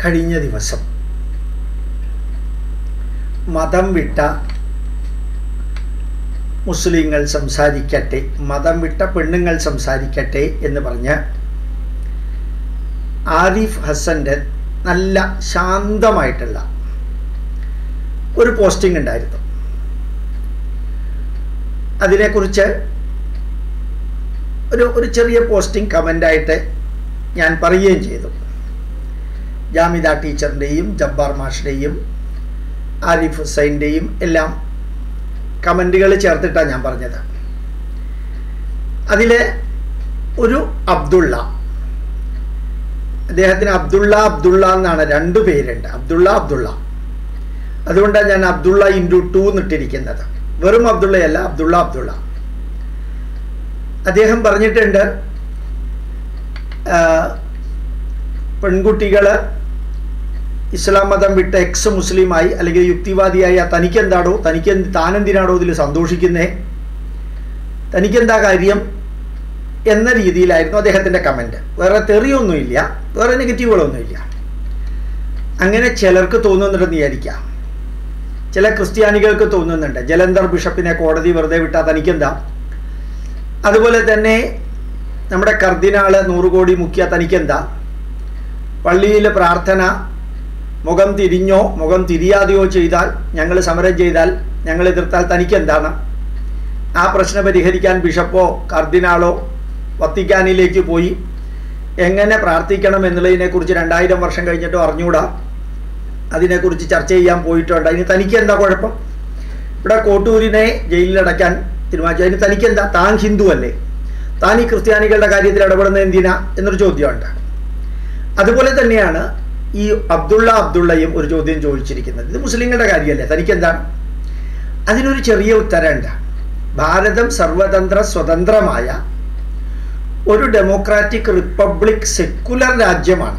കഴിഞ്ഞ ദിവസം മതം വിട്ട മുസ്ലിങ്ങൾ സംസാരിക്കട്ടെ മതം വിട്ട പെണ്ണുങ്ങൾ സംസാരിക്കട്ടെ എന്ന് പറഞ്ഞ് ആരിഫ് ഹസൻ്റെ നല്ല ശാന്തമായിട്ടുള്ള ഒരു പോസ്റ്റിംഗ് ഉണ്ടായിരുന്നു അതിനെക്കുറിച്ച് ഒരു ഒരു ചെറിയ പോസ്റ്റിംഗ് കമൻ്റായിട്ട് ഞാൻ പറയുകയും ചെയ്തു ജാമിദ ടീച്ചറിൻ്റെയും ജബ്ബാർ മാഷിൻ്റെയും ആരിഫ് ഹുസൈൻ്റെയും എല്ലാം കമൻറ്റുകൾ ചേർത്തിട്ടാണ് ഞാൻ പറഞ്ഞത് അതിൽ ഒരു അബ്ദുള്ള അദ്ദേഹത്തിന് അബ്ദുള്ള അബ്ദുള്ള എന്നാണ് രണ്ട് പേരുണ്ട് അബ്ദുള്ള അബ്ദുള്ള അതുകൊണ്ടാണ് ഞാൻ അബ്ദുള്ള ഇൻറ്റു ടു എന്നിട്ടിരിക്കുന്നത് വെറും അബ്ദുള്ളയല്ല അബ്ദുള്ള അബ്ദുള്ള അദ്ദേഹം പറഞ്ഞിട്ടുണ്ട് പെൺകുട്ടികൾ ഇസ്ലാം മതം വിട്ട് എക്സ് മുസ്ലിമായി അല്ലെങ്കിൽ യുക്തിവാദിയായ തനിക്കെന്താടോ തനിക്ക് താനെന്തിനാടോ ഇതിൽ സന്തോഷിക്കുന്നേ തനിക്കെന്താ കാര്യം എന്ന രീതിയിലായിരുന്നു അദ്ദേഹത്തിൻ്റെ കമൻറ്റ് വേറെ തെറിയൊന്നുമില്ല വേറെ നെഗറ്റീവുകളൊന്നുമില്ല അങ്ങനെ ചിലർക്ക് തോന്നുന്നുണ്ടെന്ന് വിചാരിക്കാം ചില ക്രിസ്ത്യാനികൾക്ക് തോന്നുന്നുണ്ട് ജലന്ധർ ബിഷപ്പിനെ കോടതി വെറുതെ വിട്ടാൽ തനിക്കെന്താ അതുപോലെ തന്നെ നമ്മുടെ കർദിനാള് നൂറ് കോടി മുഖ്യ തനിക്കെന്താ പള്ളിയിലെ പ്രാർത്ഥന മുഖം തിരിഞ്ഞോ മുഖം തിരിയാതെയോ ചെയ്താൽ ഞങ്ങൾ സമരം ചെയ്താൽ ഞങ്ങൾ എതിർത്താൽ തനിക്കെന്താണ് ആ പ്രശ്നം പരിഹരിക്കാൻ ബിഷപ്പോ കർദിനാളോ വത്തിക്കാനിലേക്ക് പോയി എങ്ങനെ പ്രാർത്ഥിക്കണം എന്നുള്ളതിനെക്കുറിച്ച് രണ്ടായിരം വർഷം കഴിഞ്ഞിട്ടോ അറിഞ്ഞുകൂടാ അതിനെക്കുറിച്ച് ചർച്ച ചെയ്യാൻ പോയിട്ടുണ്ട് അതിന് തനിക്ക് എന്താ കുഴപ്പം ഇവിടെ കോട്ടൂരിനെ ജയിലിലടയ്ക്കാൻ തീരുമാനിച്ചു അതിന് തനിക്ക് എന്താ താൻ ഹിന്ദു അല്ലേ താൻ ഈ ക്രിസ്ത്യാനികളുടെ കാര്യത്തിൽ ഇടപെടുന്നത് എന്തിനാ എന്നൊരു ചോദ്യമുണ്ട് അതുപോലെ തന്നെയാണ് ഈ അബ്ദുള്ള അബ്ദുള്ളയും ഒരു ചോദ്യം ചോദിച്ചിരിക്കുന്നത് ഇത് മുസ്ലിങ്ങളുടെ കാര്യമല്ലേ തനിക്ക് എന്താണ് അതിനൊരു ചെറിയ ഉത്തരമുണ്ട് ഭാരതം സർവതന്ത്ര സ്വതന്ത്രമായ ഒരു ഡെമോക്രാറ്റിക് റിപ്പബ്ലിക് സെക്കുലർ രാജ്യമാണ്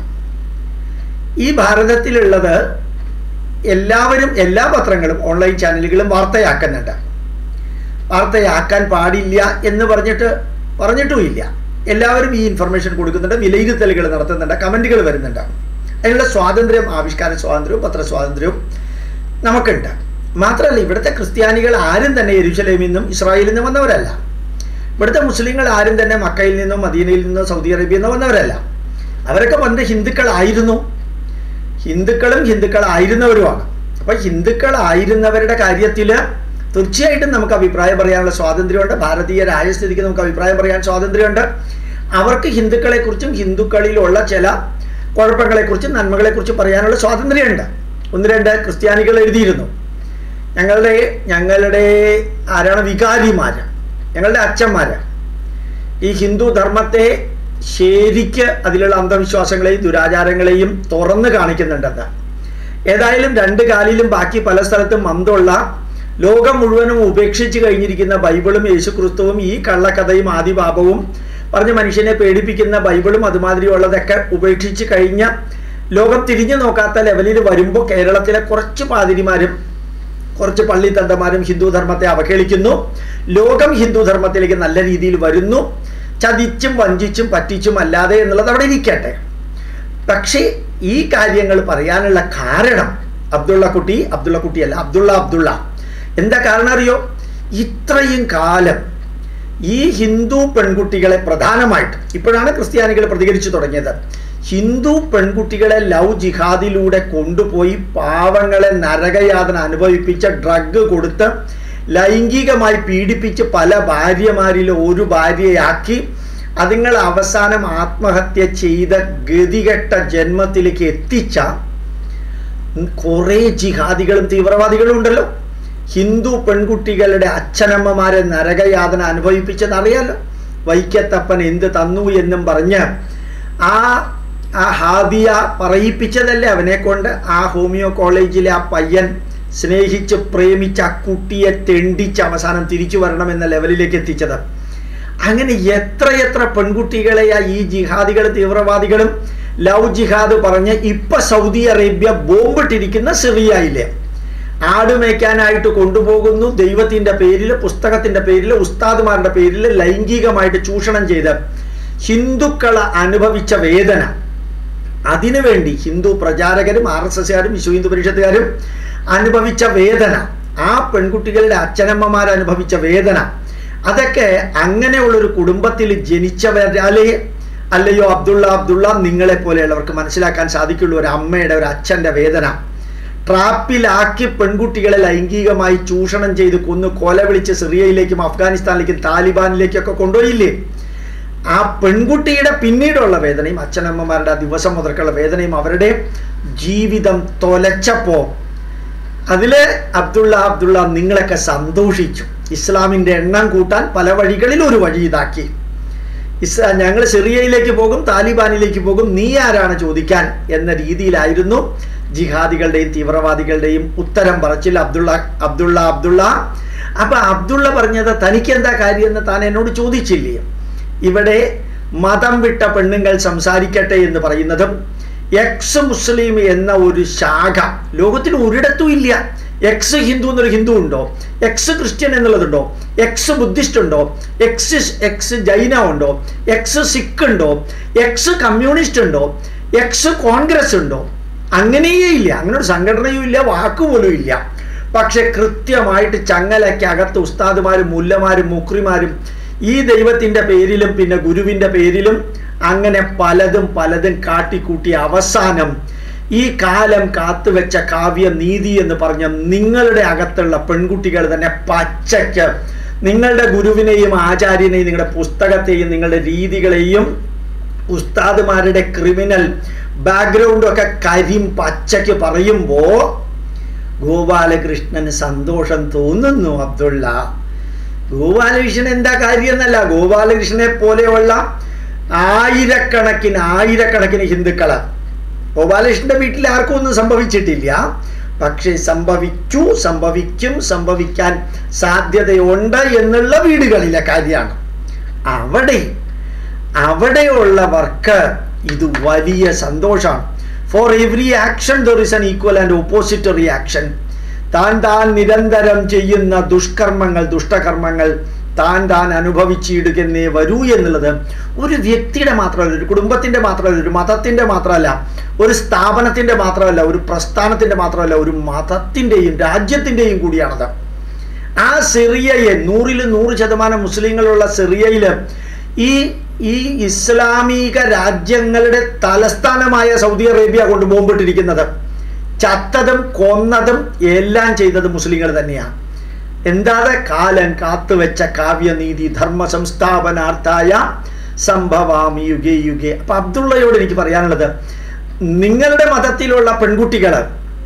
ഈ ഭാരതത്തിലുള്ളത് എല്ലാവരും എല്ലാ പത്രങ്ങളും ഓൺലൈൻ ചാനലുകളും വാർത്തയാക്കുന്നുണ്ട് വാർത്തയാക്കാൻ പാടില്ല എന്ന് പറഞ്ഞിട്ട് പറഞ്ഞിട്ടുമില്ല എല്ലാവരും ഈ ഇൻഫർമേഷൻ കൊടുക്കുന്നുണ്ട് വിലയിരുത്തലുകൾ നടത്തുന്നുണ്ട് കമൻറ്റുകൾ വരുന്നുണ്ട് അതിനുള്ള സ്വാതന്ത്ര്യം ആവിഷ്കാര സ്വാതന്ത്ര്യവും പത്രസ്വാതന്ത്ര്യവും നമുക്കുണ്ട് മാത്രമല്ല ഇവിടുത്തെ ക്രിസ്ത്യാനികൾ ആരും തന്നെ യെരുശലേമിൽ നിന്നും ഇസ്രായേലിൽ നിന്നും വന്നവരല്ല ഇവിടുത്തെ മുസ്ലിങ്ങൾ ആരും തന്നെ മക്കയിൽ നിന്നും മദീനയിൽ നിന്നും സൗദി അറേബ്യയിൽ നിന്നും വന്നവരല്ല അവരൊക്കെ പണ്ട് ഹിന്ദുക്കളായിരുന്നു ഹിന്ദുക്കളും ഹിന്ദുക്കളായിരുന്നവരുമാണ് അപ്പം ഹിന്ദുക്കളായിരുന്നവരുടെ കാര്യത്തിൽ തീർച്ചയായിട്ടും നമുക്ക് അഭിപ്രായം പറയാനുള്ള സ്വാതന്ത്ര്യമുണ്ട് ഭാരതീയ രാജ്യസ്ഥിതിക്ക് നമുക്ക് അഭിപ്രായം പറയാൻ സ്വാതന്ത്ര്യമുണ്ട് അവർക്ക് ഹിന്ദുക്കളെക്കുറിച്ചും ഹിന്ദുക്കളിലുള്ള ചില കുഴപ്പങ്ങളെക്കുറിച്ചും നന്മകളെക്കുറിച്ചും പറയാനുള്ള സ്വാതന്ത്ര്യമുണ്ട് ഒന്ന് രണ്ട് ക്രിസ്ത്യാനികൾ എഴുതിയിരുന്നു ഞങ്ങളുടെ ഞങ്ങളുടെ ആരാണ് വികാരിമാർ ഞങ്ങളുടെ അച്ഛന്മാർ ഈ ഹിന്ദു ധർമ്മത്തെ ശരിക്ക് അതിലുള്ള അന്ധവിശ്വാസങ്ങളെയും ദുരാചാരങ്ങളെയും തുറന്ന് കാണിക്കുന്നുണ്ടെന്ന് ഏതായാലും രണ്ട് കാലിലും ബാക്കി പല സ്ഥലത്തും മന്ദമുള്ള ലോകം മുഴുവനും ഉപേക്ഷിച്ച് കഴിഞ്ഞിരിക്കുന്ന ബൈബിളും യേശുക്രിസ്തുവും ഈ കള്ളക്കഥയും ആദിപാപവും പറഞ്ഞ് മനുഷ്യനെ പേടിപ്പിക്കുന്ന ബൈബിളും അതുമാതിരിയുള്ളതൊക്കെ ഉപേക്ഷിച്ച് കഴിഞ്ഞ ലോകം തിരിഞ്ഞു നോക്കാത്ത ലെവലിൽ വരുമ്പോൾ കേരളത്തിലെ കുറച്ച് പാതിരിമാരും കുറച്ച് പള്ളിത്തന്തമാരും ഹിന്ദു ധർമ്മത്തെ അവഹേളിക്കുന്നു ലോകം ഹിന്ദു ധർമ്മത്തിലേക്ക് നല്ല രീതിയിൽ വരുന്നു ചതിച്ചും വഞ്ചിച്ചും പറ്റിച്ചും അല്ലാതെ എന്നുള്ളത് അവിടെ ഇരിക്കട്ടെ പക്ഷേ ഈ കാര്യങ്ങൾ പറയാനുള്ള കാരണം അബ്ദുള്ള കുട്ടി അബ്ദുള്ള കുട്ടിയല്ല അബ്ദുള്ള അബ്ദുള്ള എന്താ കാരണം അറിയോ ഇത്രയും കാലം ഈ ഹിന്ദു പെൺകുട്ടികളെ പ്രധാനമായിട്ട് ഇപ്പോഴാണ് ക്രിസ്ത്യാനികൾ പ്രതികരിച്ചു തുടങ്ങിയത് ഹിന്ദു പെൺകുട്ടികളെ ലവ് ജിഹാദിലൂടെ കൊണ്ടുപോയി പാവങ്ങളെ നരകയാതന അനുഭവിപ്പിച്ച ഡ്രഗ് കൊടുത്ത് ലൈംഗികമായി പീഡിപ്പിച്ച് പല ഭാര്യമാരിൽ ഒരു ഭാര്യയാക്കി അതുങ്ങൾ അവസാനം ആത്മഹത്യ ചെയ്ത ഗതികെട്ട ജന്മത്തിലേക്ക് എത്തിച്ച കുറേ ജിഹാദികളും തീവ്രവാദികളും ഉണ്ടല്ലോ ഹിന്ദു പെൺകുട്ടികളുടെ അച്ഛനമ്മമാരെ നരകയാതന അനുഭവിപ്പിച്ചത് അറിയാലോ വൈക്കത്തപ്പൻ എന്ത് തന്നു എന്നും പറഞ്ഞ് ആ ആ ഹാദിയ പറയിപ്പിച്ചതല്ലേ അവനെ കൊണ്ട് ആ ഹോമിയോ കോളേജിലെ ആ പയ്യൻ സ്നേഹിച്ച് പ്രേമിച്ച് ആ കുട്ടിയെ തെണ്ടിച്ച് അവസാനം തിരിച്ചു വരണം എന്ന ലെവലിലേക്ക് എത്തിച്ചത് അങ്ങനെ എത്രയെത്ര പെൺകുട്ടികളെയാ ഈ ജിഹാദികൾ തീവ്രവാദികളും ലവ് ജിഹാദ് പറഞ്ഞ് ഇപ്പൊ സൗദി അറേബ്യ ബോംബിട്ടിരിക്കുന്ന സിറിയയിലെ ആട് മേയ്ക്കാനായിട്ട് കൊണ്ടുപോകുന്നു ദൈവത്തിന്റെ പേരിൽ പുസ്തകത്തിന്റെ പേരിൽ ഉസ്താദുമാരുടെ പേരിൽ ലൈംഗികമായിട്ട് ചൂഷണം ചെയ്ത് ഹിന്ദുക്കൾ അനുഭവിച്ച വേദന അതിനുവേണ്ടി ഹിന്ദു പ്രചാരകരും ആർ എസ് എസ്കാരും വിശ്വ ഹിന്ദു പരിഷത്തുകാരും അനുഭവിച്ച വേദന ആ പെൺകുട്ടികളുടെ അച്ഛനമ്മമാർ അനുഭവിച്ച വേദന അതൊക്കെ അങ്ങനെയുള്ളൊരു കുടുംബത്തിൽ ജനിച്ചവരാലേ അല്ലയോ അബ്ദുള്ള അബ്ദുള്ള നിങ്ങളെ പോലെയുള്ളവർക്ക് മനസ്സിലാക്കാൻ സാധിക്കുള്ളൂ ഒരു അമ്മയുടെ ഒരു അച്ഛൻ്റെ വേദന ട്രാപ്പിലാക്കി പെൺകുട്ടികളെ ലൈംഗികമായി ചൂഷണം ചെയ്ത് കൊന്നു കൊല വിളിച്ച് സിറിയയിലേക്കും അഫ്ഗാനിസ്ഥാനിലേക്കും താലിബാനിലേക്കൊക്കെ കൊണ്ടുപോയില്ലേ ആ പെൺകുട്ടിയുടെ പിന്നീടുള്ള വേദനയും അച്ഛനമ്മമാരുടെ ആ ദിവസം മുതൽക്കുള്ള വേദനയും അവരുടെ ജീവിതം തൊലച്ചപ്പോ അതില് അബ്ദുള്ള അബ്ദുള്ള നിങ്ങളൊക്കെ സന്തോഷിച്ചു ഇസ്ലാമിന്റെ എണ്ണം കൂട്ടാൻ പല വഴികളിൽ ഒരു വഴി ഇതാക്കി ഇസ്ലാ ഞങ്ങൾ സിറിയയിലേക്ക് പോകും താലിബാനിലേക്ക് പോകും നീ ആരാണ് ചോദിക്കാൻ എന്ന രീതിയിലായിരുന്നു ജിഹാദികളുടെയും തീവ്രവാദികളുടെയും ഉത്തരം പറച്ചിൽ അബ്ദുള്ള അബ്ദുള്ള അബ്ദുള്ള അപ്പൊ അബ്ദുള്ള പറഞ്ഞത് തനിക്ക് എന്താ കാര്യം എന്ന് താൻ എന്നോട് ചോദിച്ചില്ലേ ഇവിടെ മതം വിട്ട പെണ്ണുങ്ങൾ സംസാരിക്കട്ടെ എന്ന് പറയുന്നതും എക്സ് മുസ്ലിം എന്ന ഒരു ശാഖ ലോകത്തിൽ ഒരിടത്തും ഇല്ല എക്സ് ഹിന്ദു എന്നൊരു ഹിന്ദു ഉണ്ടോ എക്സ് ക്രിസ്ത്യൻ എന്നുള്ളതുണ്ടോ എക്സ് ബുദ്ധിസ്റ്റ് ഉണ്ടോ എക്സ് എക്സ് ജൈന ഉണ്ടോ എക്സ് സിഖ് ഉണ്ടോ എക്സ് കമ്മ്യൂണിസ്റ്റ് ഉണ്ടോ എക്സ് കോൺഗ്രസ് ഉണ്ടോ അങ്ങനെയേ ഇല്ല അങ്ങനെ ഒരു സംഘടനയും ഇല്ല വാക്കുപോലും ഇല്ല പക്ഷെ കൃത്യമായിട്ട് ചങ്ങലയ്ക്കകത്ത് ഉസ്താദുമാരും മുല്ലമാരും മുക്രിമാരും ഈ ദൈവത്തിന്റെ പേരിലും പിന്നെ ഗുരുവിന്റെ പേരിലും അങ്ങനെ പലതും പലതും കാട്ടിക്കൂട്ടി അവസാനം ഈ കാലം കാത്തുവെച്ച കാവ്യ നീതി എന്ന് പറഞ്ഞ നിങ്ങളുടെ അകത്തുള്ള പെൺകുട്ടികൾ തന്നെ പച്ചയ്ക്ക് നിങ്ങളുടെ ഗുരുവിനെയും ആചാര്യനെയും നിങ്ങളുടെ പുസ്തകത്തെയും നിങ്ങളുടെ രീതികളെയും ഉസ്താദുമാരുടെ ക്രിമിനൽ ബാക്ക്ഗ്രൗണ്ടും ഒക്കെ കരിം പച്ചയ്ക്ക് പറയുമ്പോ ഗോപാലകൃഷ്ണന് സന്തോഷം തോന്നുന്നു അബ്ദുള്ള ഗോപാലകൃഷ്ണൻ എന്താ കാര്യം എന്നല്ല ഗോപാലകൃഷ്ണനെ പോലെയുള്ള ആയിരക്കണക്കിന് ആയിരക്കണക്കിന് ഹിന്ദുക്കള് ഗോപാലകൃഷ്ണന്റെ വീട്ടിൽ ആർക്കും ഒന്നും സംഭവിച്ചിട്ടില്ല പക്ഷെ സംഭവിച്ചു സംഭവിക്കും സംഭവിക്കാൻ സാധ്യതയുണ്ട് എന്നുള്ള വീടുകളിലെ കാര്യമാണ് അവിടെ അവിടെയുള്ളവർക്ക് ഇത് വലിയ സന്തോഷമാണ് for every action there is an equal and opposite reaction താൻ താൻ നിരന്തരം ചെയ്യുന്ന ദുഷ്കർമ്മങ്ങൾ ദുഷ്ടകർമ്മങ്ങൾ താൻ താൻ അനുഭവിച്ചിടുകന്നേ വരൂ എന്നുള്ളത് ഒരു വ്യക്തിയുടെ മാത്രമല്ല ഒരു കുടുംബത്തിന്റെ മാത്രമല്ല ഒരു മതത്തിന്റെ മാത്രമല്ല ഒരു സ്ഥാപനത്തിന്റെ മാത്രമല്ല ഒരു പ്രസ്ഥാനത്തിന്റെ മാത്രമല്ല ഒരു മതത്തിന്റെയും രാജ്യത്തിന്റെയും കൂടിയാണത് ആ സിറിയയെ നൂറിൽ നൂറ് ശതമാനം മുസ്ലിങ്ങളുള്ള സിറിയയിൽ ഈ ഈ ഇസ്ലാമിക രാജ്യങ്ങളുടെ തലസ്ഥാനമായ സൗദി അറേബ്യ കൊണ്ട് ബോംബിട്ടിരിക്കുന്നത് ചത്തതും കൊന്നതും എല്ലാം ചെയ്തത് മുസ്ലിങ്ങൾ തന്നെയാണ് എന്താതെ കാലം കാത്തുവെച്ച കാവ്യനീതി ധർമ്മ സംസ്ഥാപനാർത്ഥായ സംഭവാമി യുഗേ യുഗേ അപ്പൊ അബ്ദുള്ളയോട് എനിക്ക് പറയാനുള്ളത് നിങ്ങളുടെ മതത്തിലുള്ള പെൺകുട്ടികൾ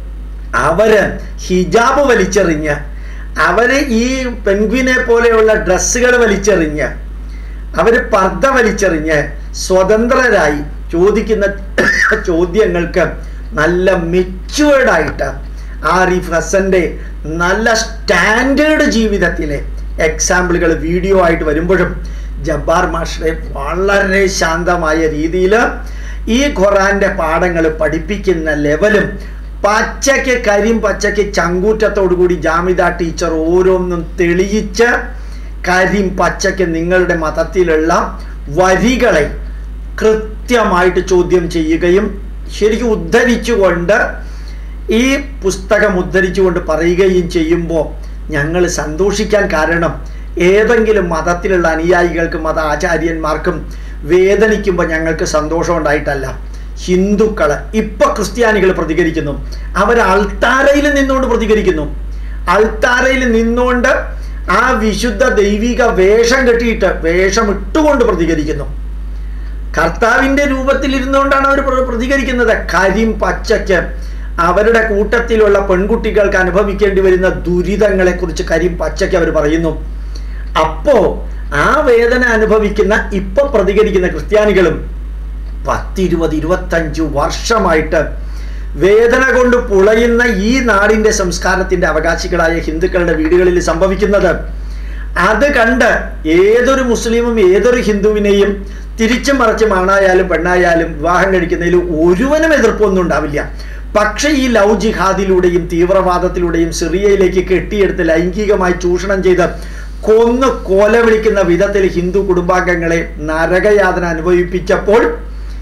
അവര് ഹിജാബ് വലിച്ചെറിഞ്ഞ് അവര് ഈ പെൻഗ്വിനെ പോലെയുള്ള ഡ്രസ്സുകൾ വലിച്ചെറിഞ്ഞ് അവര് പർദ്ദ വലിച്ചെറിഞ്ഞ് സ്വതന്ത്രരായി ചോദിക്കുന്ന ചോദ്യങ്ങൾക്ക് നല്ല മെച്ചുവേർഡ് ആയിട്ട് ആരിഫ് ഹസന്റെ നല്ല സ്റ്റാൻഡേർഡ് ജീവിതത്തിലെ എക്സാമ്പിളുകൾ വീഡിയോ ആയിട്ട് വരുമ്പോഴും ജബ്ബാർ മാഷറെ വളരെ ശാന്തമായ രീതിയിൽ ഈ ഖുറാന്റെ പാഠങ്ങൾ പഠിപ്പിക്കുന്ന ലെവലും പച്ചയ്ക്ക് കരിം പച്ചയ്ക്ക് ചങ്കൂറ്റത്തോടുകൂടി ജാമിദ ടീച്ചർ ഓരോന്നും തെളിയിച്ച് കരിം പച്ചയ്ക്ക് നിങ്ങളുടെ മതത്തിലുള്ള വരികളെ കൃത്യമായിട്ട് ചോദ്യം ചെയ്യുകയും ശരിക്കും ഉദ്ധരിച്ചുകൊണ്ട് ഈ പുസ്തകം ഉദ്ധരിച്ചുകൊണ്ട് പറയുകയും ചെയ്യുമ്പോൾ ഞങ്ങൾ സന്തോഷിക്കാൻ കാരണം ഏതെങ്കിലും മതത്തിലുള്ള അനുയായികൾക്കും മത ആചാര്യന്മാർക്കും വേദനിക്കുമ്പോൾ ഞങ്ങൾക്ക് സന്തോഷം ഉണ്ടായിട്ടല്ല ഹിന്ദുക്കള് ഇപ്പൊ ക്രിസ്ത്യാനികൾ പ്രതികരിക്കുന്നു അവർ അൾത്താരയിൽ നിന്നുകൊണ്ട് പ്രതികരിക്കുന്നു അൾത്താരയിൽ നിന്നുകൊണ്ട് ആ വിശുദ്ധ ദൈവിക വേഷം കെട്ടിയിട്ട് വേഷം ഇട്ടുകൊണ്ട് പ്രതികരിക്കുന്നു കർത്താവിന്റെ രൂപത്തിൽ ഇരുന്നുകൊണ്ടാണ് അവർ പ്രതികരിക്കുന്നത് കരിം പച്ചയ്ക്ക് അവരുടെ കൂട്ടത്തിലുള്ള പെൺകുട്ടികൾക്ക് അനുഭവിക്കേണ്ടി വരുന്ന ദുരിതങ്ങളെ കുറിച്ച് കരിം പച്ചയ്ക്ക് അവർ പറയുന്നു അപ്പോ ആ വേദന അനുഭവിക്കുന്ന ഇപ്പൊ പ്രതികരിക്കുന്ന ക്രിസ്ത്യാനികളും പത്തിരുപത് ഇരുപത്തഞ്ചു വർഷമായിട്ട് വേദന കൊണ്ട് പുളയുന്ന ഈ നാടിന്റെ സംസ്കാരത്തിന്റെ അവകാശികളായ ഹിന്ദുക്കളുടെ വീടുകളിൽ സംഭവിക്കുന്നത് അത് കണ്ട് ഏതൊരു മുസ്ലിമും ഏതൊരു ഹിന്ദുവിനെയും തിരിച്ചും മറിച്ചും ആണായാലും പെണ്ണായാലും വിവാഹം കഴിക്കുന്നതിൽ ഒരുവനും എതിർപ്പൊന്നും ഉണ്ടാവില്ല പക്ഷേ ഈ ലവ് ജിഹാദിലൂടെയും തീവ്രവാദത്തിലൂടെയും സിറിയയിലേക്ക് കെട്ടിയെടുത്ത് ലൈംഗികമായി ചൂഷണം ചെയ്ത് കൊന്ന് കൊല വിളിക്കുന്ന വിധത്തിൽ ഹിന്ദു കുടുംബാംഗങ്ങളെ നരകയാതന അനുഭവിപ്പിച്ചപ്പോൾ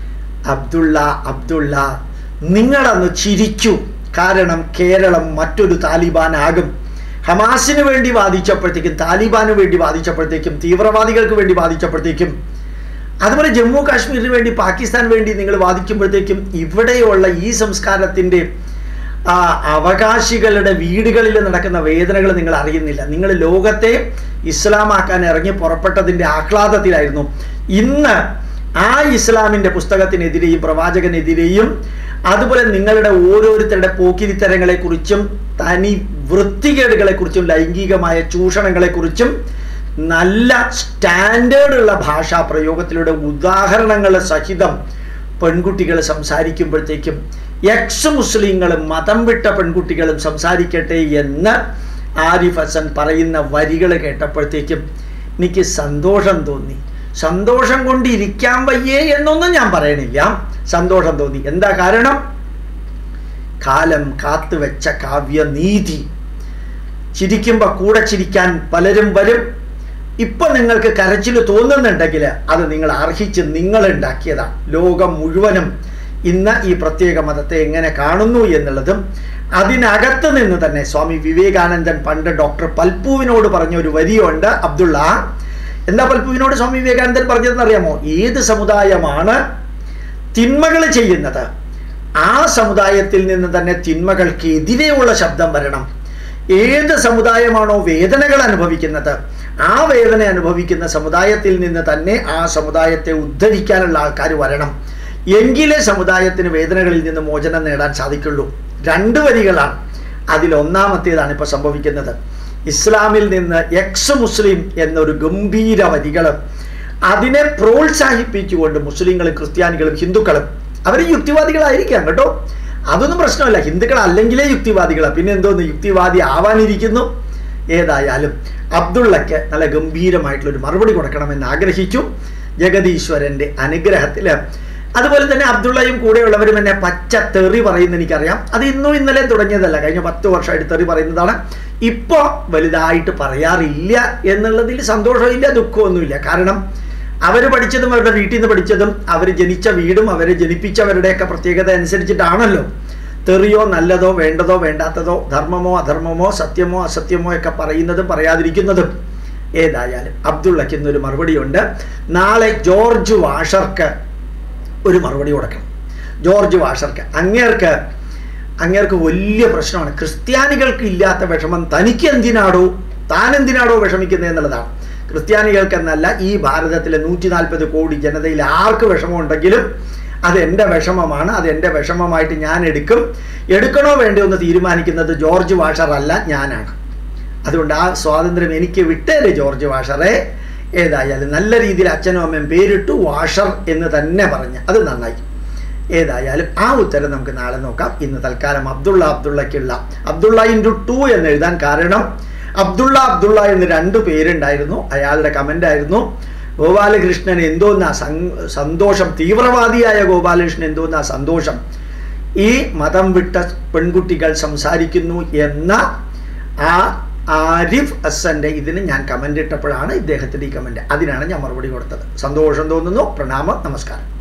അബ്ദുള്ള അബ്ദുള്ള നിങ്ങളന്ന് ചിരിച്ചു കാരണം കേരളം മറ്റൊരു താലിബാനാകും ഹമാസിന് വേണ്ടി വാദിച്ചപ്പോഴത്തേക്കും താലിബാന് വേണ്ടി വാദിച്ചപ്പോഴത്തേക്കും തീവ്രവാദികൾക്ക് വേണ്ടി വാദിച്ചപ്പോഴത്തേക്കും അതുപോലെ ജമ്മു കാശ്മീരിന് വേണ്ടി പാകിസ്ഥാൻ വേണ്ടി നിങ്ങൾ വാദിക്കുമ്പോഴത്തേക്കും ഇവിടെയുള്ള ഈ സംസ്കാരത്തിൻ്റെ ആ അവകാശികളുടെ വീടുകളിൽ നടക്കുന്ന വേദനകൾ നിങ്ങൾ അറിയുന്നില്ല നിങ്ങൾ ലോകത്തെ ഇസ്ലാമാക്കാൻ ഇറങ്ങി പുറപ്പെട്ടതിൻ്റെ ആഹ്ലാദത്തിലായിരുന്നു ഇന്ന് ആ ഇസ്ലാമിൻ്റെ പുസ്തകത്തിനെതിരെയും പ്രവാചകനെതിരെയും അതുപോലെ നിങ്ങളുടെ ഓരോരുത്തരുടെ പോക്കിരിത്തരങ്ങളെക്കുറിച്ചും തനി വൃത്തികേടുകളെക്കുറിച്ചും ലൈംഗികമായ ചൂഷണങ്ങളെക്കുറിച്ചും നല്ല സ്റ്റാൻഡേർഡുള്ള ഭാഷാ പ്രയോഗത്തിലൂടെ ഉദാഹരണങ്ങൾ സഹിതം പെൺകുട്ടികൾ സംസാരിക്കുമ്പോഴത്തേക്കും എക്സ് മുസ്ലിങ്ങളും മതം വിട്ട പെൺകുട്ടികളും സംസാരിക്കട്ടെ എന്ന് ആരിഫ് ഹസൻ പറയുന്ന വരികൾ കേട്ടപ്പോഴത്തേക്കും എനിക്ക് സന്തോഷം തോന്നി സന്തോഷം കൊണ്ട് ഇരിക്കാൻ വയ്യേ എന്നൊന്നും ഞാൻ പറയണില്ല സന്തോഷം തോന്നി എന്താ കാരണം കാലം കാത്തുവെച്ച കാവ്യനീതി ചിരിക്കുമ്പോൾ കൂടെ ചിരിക്കാൻ പലരും വരും ഇപ്പൊ നിങ്ങൾക്ക് കരച്ചിൽ തോന്നുന്നുണ്ടെങ്കിൽ അത് നിങ്ങൾ അർഹിച്ച് നിങ്ങൾ ഉണ്ടാക്കിയതാണ് ലോകം മുഴുവനും ഇന്ന് ഈ പ്രത്യേക മതത്തെ എങ്ങനെ കാണുന്നു എന്നുള്ളതും അതിനകത്ത് നിന്ന് തന്നെ സ്വാമി വിവേകാനന്ദൻ പണ്ട് ഡോക്ടർ പൽപ്പുവിനോട് പറഞ്ഞ ഒരു വരിയുണ്ട് അബ്ദുള്ള എന്താ പൽപ്പുവിനോട് സ്വാമി വിവേകാനന്ദൻ പറഞ്ഞതെന്ന് അറിയാമോ ഏത് സമുദായമാണ് തിന്മകൾ ചെയ്യുന്നത് ആ സമുദായത്തിൽ നിന്ന് തന്നെ തിന്മകൾക്ക് എതിരെയുള്ള ശബ്ദം വരണം ഏത് സമുദായമാണോ വേദനകൾ അനുഭവിക്കുന്നത് ആ വേദന അനുഭവിക്കുന്ന സമുദായത്തിൽ നിന്ന് തന്നെ ആ സമുദായത്തെ ഉദ്ധരിക്കാനുള്ള ആൾക്കാർ വരണം എങ്കിലേ സമുദായത്തിന് വേദനകളിൽ നിന്ന് മോചനം നേടാൻ സാധിക്കുള്ളൂ രണ്ട് വരികളാണ് അതിൽ ഒന്നാമത്തേതാണ് ഇപ്പോൾ സംഭവിക്കുന്നത് ഇസ്ലാമിൽ നിന്ന് എക്സ് മുസ്ലിം എന്നൊരു ഗംഭീര വരികൾ അതിനെ പ്രോത്സാഹിപ്പിച്ചുകൊണ്ട് മുസ്ലിങ്ങളും ക്രിസ്ത്യാനികളും ഹിന്ദുക്കളും അവർ യുക്തിവാദികളായിരിക്കാം കേട്ടോ അതൊന്നും പ്രശ്നമല്ല ഹിന്ദുക്കൾ അല്ലെങ്കിലേ യുക്തിവാദികളാണ് പിന്നെ എന്തോന്ന് യുക്തിവാദി ആവാനിരിക്കുന്നു ഏതായാലും അബ്ദുള്ളയ്ക്ക് നല്ല ഗംഭീരമായിട്ടുള്ളൊരു മറുപടി കൊടുക്കണമെന്ന് ആഗ്രഹിച്ചു ജഗദീശ്വരൻ്റെ അനുഗ്രഹത്തിൽ അതുപോലെ തന്നെ അബ്ദുള്ളയും കൂടെയുള്ളവരും എന്നെ പച്ച തെറി പറയുന്ന എനിക്കറിയാം അത് ഇന്നും ഇന്നലെ തുടങ്ങിയതല്ല കഴിഞ്ഞ പത്ത് വർഷമായിട്ട് തെറി പറയുന്നതാണ് ഇപ്പോൾ വലുതായിട്ട് പറയാറില്ല എന്നുള്ളതിൽ സന്തോഷമില്ല ദുഃഖമൊന്നുമില്ല കാരണം അവർ പഠിച്ചതും അവരുടെ വീട്ടിൽ നിന്ന് പഠിച്ചതും അവർ ജനിച്ച വീടും അവരെ ജനിപ്പിച്ചവരുടെയൊക്കെ പ്രത്യേകത അനുസരിച്ചിട്ടാണല്ലോ തെറിയോ നല്ലതോ വേണ്ടതോ വേണ്ടാത്തതോ ധർമ്മമോ അധർമ്മമോ സത്യമോ അസത്യമോ ഒക്കെ പറയുന്നതും പറയാതിരിക്കുന്നതും ഏതായാലും അബ്ദുള്ളയ്ക്ക് ഇന്നൊരു മറുപടിയുണ്ട് നാളെ ജോർജ് വാഷർക്ക് ഒരു മറുപടി കൊടുക്കണം ജോർജ് വാഷർക്ക് അങ്ങേർക്ക് അങ്ങേർക്ക് വലിയ പ്രശ്നമാണ് ക്രിസ്ത്യാനികൾക്ക് ഇല്ലാത്ത വിഷമം തനിക്ക് എന്തിനാടോ താൻ എന്തിനാടോ വിഷമിക്കുന്നത് എന്നുള്ളതാണ് ക്രിസ്ത്യാനികൾക്കെന്നല്ല ഈ ഭാരതത്തിലെ നൂറ്റി നാൽപ്പത് കോടി ജനതയിൽ ആർക്ക് വിഷമമുണ്ടെങ്കിലും അത് എൻ്റെ വിഷമമാണ് അത് എൻ്റെ വിഷമമായിട്ട് ഞാൻ എടുക്കും എടുക്കണോ വേണ്ടോ എന്ന് തീരുമാനിക്കുന്നത് ജോർജ് വാഷർ അല്ല ഞാനാണ് അതുകൊണ്ട് ആ സ്വാതന്ത്ര്യം എനിക്ക് വിട്ടേരെ ജോർജ് വാഷറെ ഏതായാലും നല്ല രീതിയിൽ അച്ഛനും അമ്മയും പേരിട്ടു വാഷർ എന്ന് തന്നെ പറഞ്ഞ് അത് നന്നായി ഏതായാലും ആ ഉത്തരം നമുക്ക് നാളെ നോക്കാം ഇന്ന് തൽക്കാലം അബ്ദുള്ള അബ്ദുള്ളയ്ക്കുള്ള അബ്ദുള്ള ഇൻറ്റു ടു എന്ന് എഴുതാൻ കാരണം അബ്ദുള്ള അബ്ദുള്ള എന്ന് രണ്ട് പേരുണ്ടായിരുന്നു അയാളുടെ കമൻ്റ് ആയിരുന്നു ഗോപാലകൃഷ്ണൻ എന്തോന്നാ സന്തോഷം തീവ്രവാദിയായ ഗോപാലകൃഷ്ണൻ എന്തോന്നാ സന്തോഷം ഈ മതം വിട്ട പെൺകുട്ടികൾ സംസാരിക്കുന്നു എന്ന ആ ആരിഫ് ഹസന്റെ ഇതിന് ഞാൻ കമൻ്റ് ഇട്ടപ്പോഴാണ് ഇദ്ദേഹത്തിൻ്റെ ഈ കമൻ്റ് അതിനാണ് ഞാൻ മറുപടി കൊടുത്തത് സന്തോഷം തോന്നുന്നു പ്രണാമം നമസ്കാരം